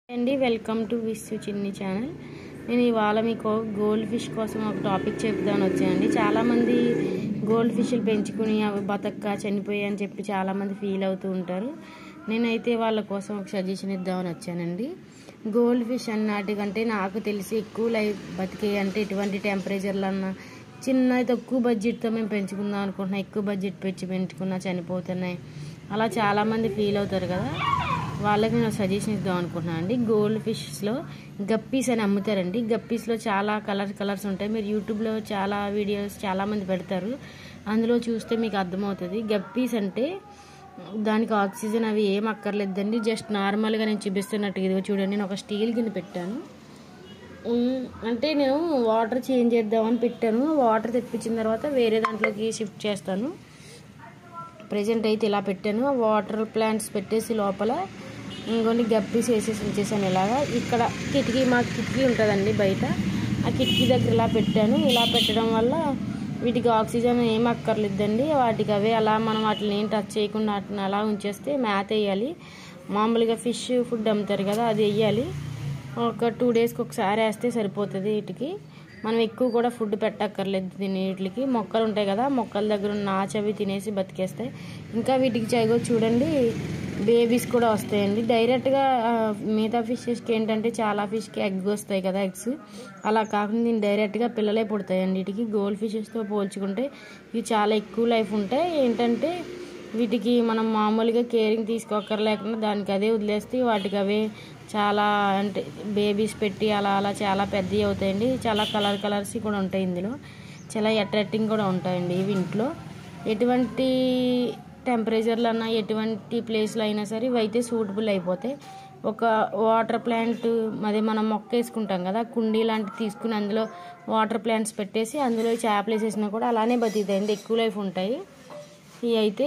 అండి welcome to Vissu చిన్ని channel నేను ఇవాళ మీకు గోల్డ్ ఫిష్ కోసం ఒక టాపిక్ చెప్దామని వచ్చానండి చాలామంది గోల్డ్ ఫిష్లు పెంచుకుని అవి బతక్క చనిపోయాయి అని చెప్పి చాలామంది ఫీల్ అవుతూ ఉంటారు నేనైతే వాళ్ళ కోసం ఒక సజెషన్ ఇద్దామని వచ్చానండి గోల్డ్ ఫిష్ అన్నాటికంటే నాకు తెలిసి ఎక్కువ లైఫ్ బతికే అంటే ఎటువంటి టెంపరేచర్లు అన్నా చిన్న తక్కువ బడ్జెట్తో మేము పెంచుకుందాం అనుకుంటున్నాం ఎక్కువ బడ్జెట్ పెంచి పెంచుకున్నా చనిపోతున్నాయి అలా చాలామంది ఫీల్ అవుతారు కదా వాళ్ళకి నేను సజెషన్ ఇద్దాం అనుకుంటున్నాను అండి గోల్డ్ ఫిష్లో గప్పీస్ అని అమ్ముతారండి గప్పీస్లో చాలా కలర్ కలర్స్ ఉంటాయి మీరు యూట్యూబ్లో చాలా వీడియోస్ చాలామంది పెడతారు అందులో చూస్తే మీకు అర్థమవుతుంది గప్పీస్ అంటే దానికి ఆక్సిజన్ అవి ఏం అక్కర్లేదండి జస్ట్ నార్మల్గా నేను చూపిస్తున్నట్టు ఇదిగో చూడండి నేను ఒక స్టీల్ గిన్నె పెట్టాను ఉమ్, అంటే నేను వాటర్ చేంజ్ చేద్దామని పెట్టాను వాటర్ తెప్పించిన తర్వాత వేరే దాంట్లోకి షిఫ్ట్ చేస్తాను ప్రజెంట్ అయితే ఇలా పెట్టాను వాటర్ ప్లాంట్స్ పెట్టేసి లోపల ఇంకొన్ని గప్పీస్ వేసేసి ఉంచేసాను ఇలాగా ఇక్కడ కిటికీ మా కిటికీ ఉంటుందండి బయట ఆ కిటికీ దగ్గర ఇలా పెట్టాను ఇలా పెట్టడం వల్ల వీటికి ఆక్సిజన్ ఏం అక్కర్లేదండి వాటికి అవే అలా మనం వాటిని ఏం టచ్ చేయకుండా వాటిని అలా ఉంచేస్తే మ్యాత్ వేయాలి మామూలుగా ఫిష్ ఫుడ్ అమ్ముతారు కదా అది వేయాలి ఒక టూ డేస్కి ఒకసారి వేస్తే సరిపోతుంది వీటికి మనం ఎక్కువ కూడా ఫుడ్ పెట్టక్కర్లేదు దీని వీటికి మొక్కలు ఉంటాయి కదా మొక్కల దగ్గర ఉన్న నాచు అవి తినేసి బతికేస్తాయి ఇంకా వీటికి చైగో చూడండి బేబీస్ కూడా వస్తాయండి డైరెక్ట్గా ఆ, మిగతా ఫిషెస్కి ఏంటంటే చాలా ఫిష్కి ఎగ్ వస్తాయి కదా ఎగ్స్ అలా కాకుండా దీన్ని డైరెక్ట్గా పిల్లలే పుడతాయండి వీటికి గోల్డ్ ఫిషెస్తో పోల్చుకుంటే ఇవి చాలా ఎక్కువ లైఫ్ ఉంటాయి ఏంటంటే వీటికి మనం మామూలుగా కేరింగ్ తీసుకోకర్లేకుండా దానికి అదే వదిలేస్తే వాటికి అవే చాలా అంటే బేబీస్ పెట్టి అలా అలా చాలా పెద్దవి అవుతాయండి చాలా కలర్ కలర్స్ కూడా ఉంటాయి ఇందులో చాలా అట్రాక్టింగ్ కూడా ఉంటాయండి ఇవి ఇంట్లో ఎటువంటి టెంపరేచర్లో అన్నా ఎటువంటి ప్లేస్లో అయినా సరే ఇవి అయితే సూటబుల్ అయిపోతాయి ఒక వాటర్ ప్లాంట్ అదే మనం మొక్క వేసుకుంటాం కదా కుండీ లాంటివి తీసుకుని అందులో వాటర్ ప్లాంట్స్ పెట్టేసి అందులో చేపలు వేసేసినా కూడా అలానే బతుకుతాయండి ఎక్కువ లైఫ్ ఉంటాయి ఇవి అయితే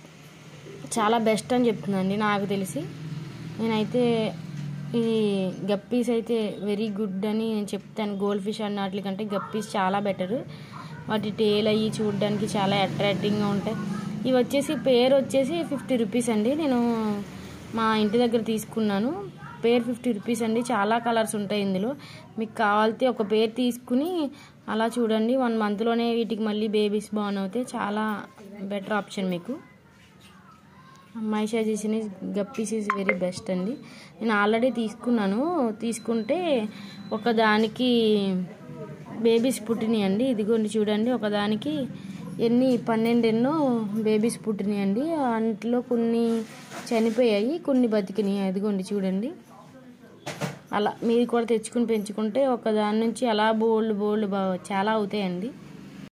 చాలా బెస్ట్ అని చెప్తుందండి నాకు తెలిసి నేనైతే ఈ గప్పీస్ అయితే వెరీ గుడ్ అని నేను చెప్తాను గోల్డ్ ఫిష్ అన్న వాటికంటే గప్పీస్ చాలా బెటర్ వాటి టేల్ అయ్యి చూడడానికి చాలా అట్రాక్టింగ్గా ఉంటాయి ఇవి వచ్చేసి పేరు వచ్చేసి ఫిఫ్టీ రూపీస్ అండి నేను మా ఇంటి దగ్గర తీసుకున్నాను పేరు ఫిఫ్టీ రూపీస్ అండి చాలా కలర్స్ ఉంటాయి ఇందులో మీకు కావాలితే ఒక పేరు తీసుకుని అలా చూడండి వన్ మంత్లోనే వీటికి మళ్ళీ బేబీస్ బాన్ అవుతాయి చాలా బెటర్ ఆప్షన్ మీకు my suggestion is guppies is very best అండి నేను ఆల్రెడీ తీసుకున్నాను తీసుకుంటే ఒకదానికి బేబీస్ పుట్టినాయి అండి ఇదిగోండి చూడండి ఒకదానికి ఎన్ని పన్నెండు ఎన్నో బేబీస్ పుట్టినాయి అండి అంట్లో కొన్ని చనిపోయాయి కొన్ని బతికినాయి అదిగోండి చూడండి అలా మీరు కూడా తెచ్చుకుని పెంచుకుంటే ఒక దాని నుంచి అలా బోల్డ్ బోల్డ్ బా చాలా అవుతాయండి